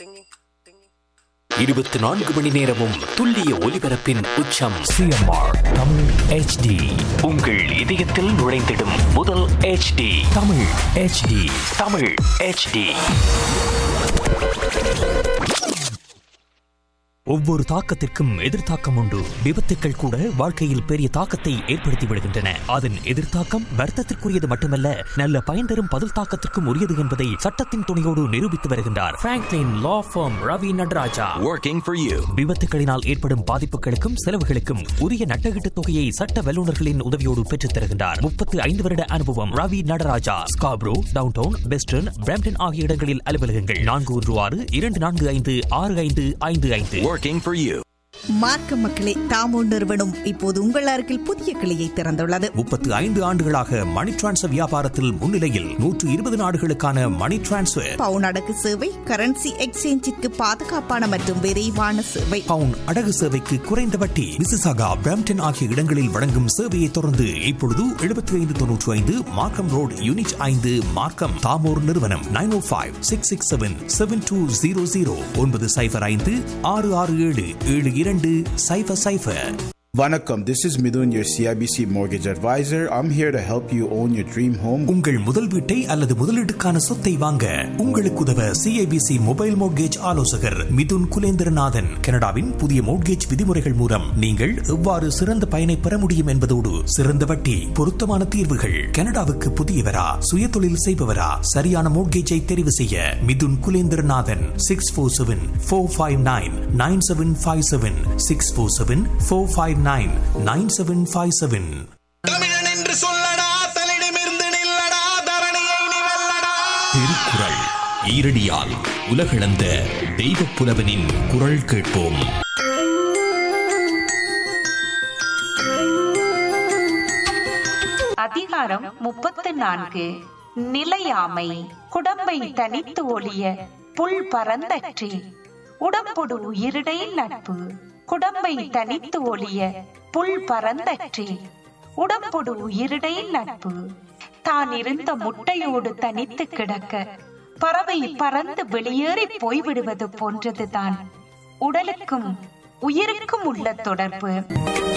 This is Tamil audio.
இருபத்தி நான்கு மணி நேரமும் துல்லிய ஒலிபரப்பின் உச்சம் சிஎம்ஆர் தமிழ் ஹெச்டி உங்கள் இதயத்தில் நுழைந்திடும் முதல் HD Tamil HD Tamil HD ஒவ்வொரு தாக்கத்திற்கும் எதிர்த்தாக்கம் உண்டு விபத்துக்கள் கூட வாழ்க்கையில் பெரிய தாக்கத்தை ஏற்படுத்தி விடுகின்றன அதன் எதிர்த்தாக்கம் வர்த்தத்திற்குரியது மட்டுமல்ல நல்ல பயன் தரும் பதில் தாக்கத்திற்கும் உரியது என்பதை சட்டத்தின் துணையோடு நிரூபித்து வருகின்றார் Franklin law firm Ravi Nataraja Working for you விபத்துகளினால் ஏற்படும் பாதிப்புகளுக்கும் செலவுகளுக்கும் உரிய நட்டகீட்டு தொகையை சட்ட வல்லுநர்களின் உதவியோடு பெற்றுத் தருகின்றார் முப்பத்து ஐந்து வருட அனுபவம் Ravi Nataraja Scarborough downtown western Brampton ஆகிய இடங்களில் அலுவலகங்கள் நான்கு ஒன்று ஆறு இரண்டு நான்கு ஐந்து ஆறு ஐந்து ஐந்து ஐந்து Working for you மார்க்க மக்களே தாமோ நிறுவனம் இப்போது உங்கள் அருகில் புதிய கிளையை திறந்துள்ளது முப்பத்து ஐந்து ஆண்டுகளாக மணி டிரான்ஸ்ஃபர் வியாபாரத்தில் முன்னிலையில் நூற்று இருபது நாடுகளுக்கான மணி டிரான்ஸ்ஃபர் பவுன் அடகு சேவை கரன்சி எக்ஸ்சேஞ்சிற்கு பாதுகாப்பான மற்றும் விரைவான சேவை பவுன் அடகு சேவைக்கு குறைந்த வட்டி மிசிசாகா பிரம்டன் ஆகிய இடங்களில் வழங்கும் சேவையை தொடர்ந்து இப்பொழுது எழுபத்தி ஐந்து தொன்னூற்று ஐந்து மார்க்கம் ரோடு யூனிட் ஐந்து மார்க்கம் தாமோர் நிறுவனம் nine O five six six seven seven two zero zero ஒன்பது சைஃபர் ஐந்து ஆறு ஆறு ஏழு ஏழு இரண்டு சைஃபர் சைஃபர் Vanakkam, this is Midun, your CIBC mortgage advisor. I'm here to help you own your dream home. உங்கள் முதல் வீட்டை அல்லது முதலீட்டுக்கான சொத்தை வாங்க உங்களுக்கு உதவ சிஐபிசி மொபைல் மோட்கேஜ் ஆலோசகர் மிதுன் குலேந்திரநாதன் கனடாவின் புதிய மோட்கேஜ் விதிமுறைகள் மூலம் நீங்கள் எவ்வாறு சிறந்த பயனை பெற முடியும் என்பதோடு சிறந்த வட்டி பொருத்தமான தீர்வுகள் கனடாவுக்கு புதியவரா சுய தொழில் செய்பவரா சரியான மோட்கேஜை தெரிவு செய்ய Mithun Kulendranathan six four seven four five nine nine seven five seven six four seven four five nine nine seven five seven தமிழன் என்று சொல்லடா தலிடமிருந்து நில்லடா தரணியை நீ வெல்லடா திருக்குறள் ஈரடியால் உலகளந்த தெய்வப் புலவனின் குரல் கேட்போம் அதிகாரம் முப்பத்து நான்கு நிலையாமை குடம்பை தனித்து ஒளிய புல் பரந்தற்றி உடம்பொடு உயிரிடை நட்பு குடம்பை தனித்து ஒளிய புல் பரந்தற்றி உடம்பொடு உயிரிடை நட்பு தான் இருந்த முட்டையோடு தனித்து கிடக்க பறவை பறந்து வெளியேறி போய்விடுவது போன்றதுதான் உடலுக்கும் உயிருக்கும் உள்ள தொடர்பு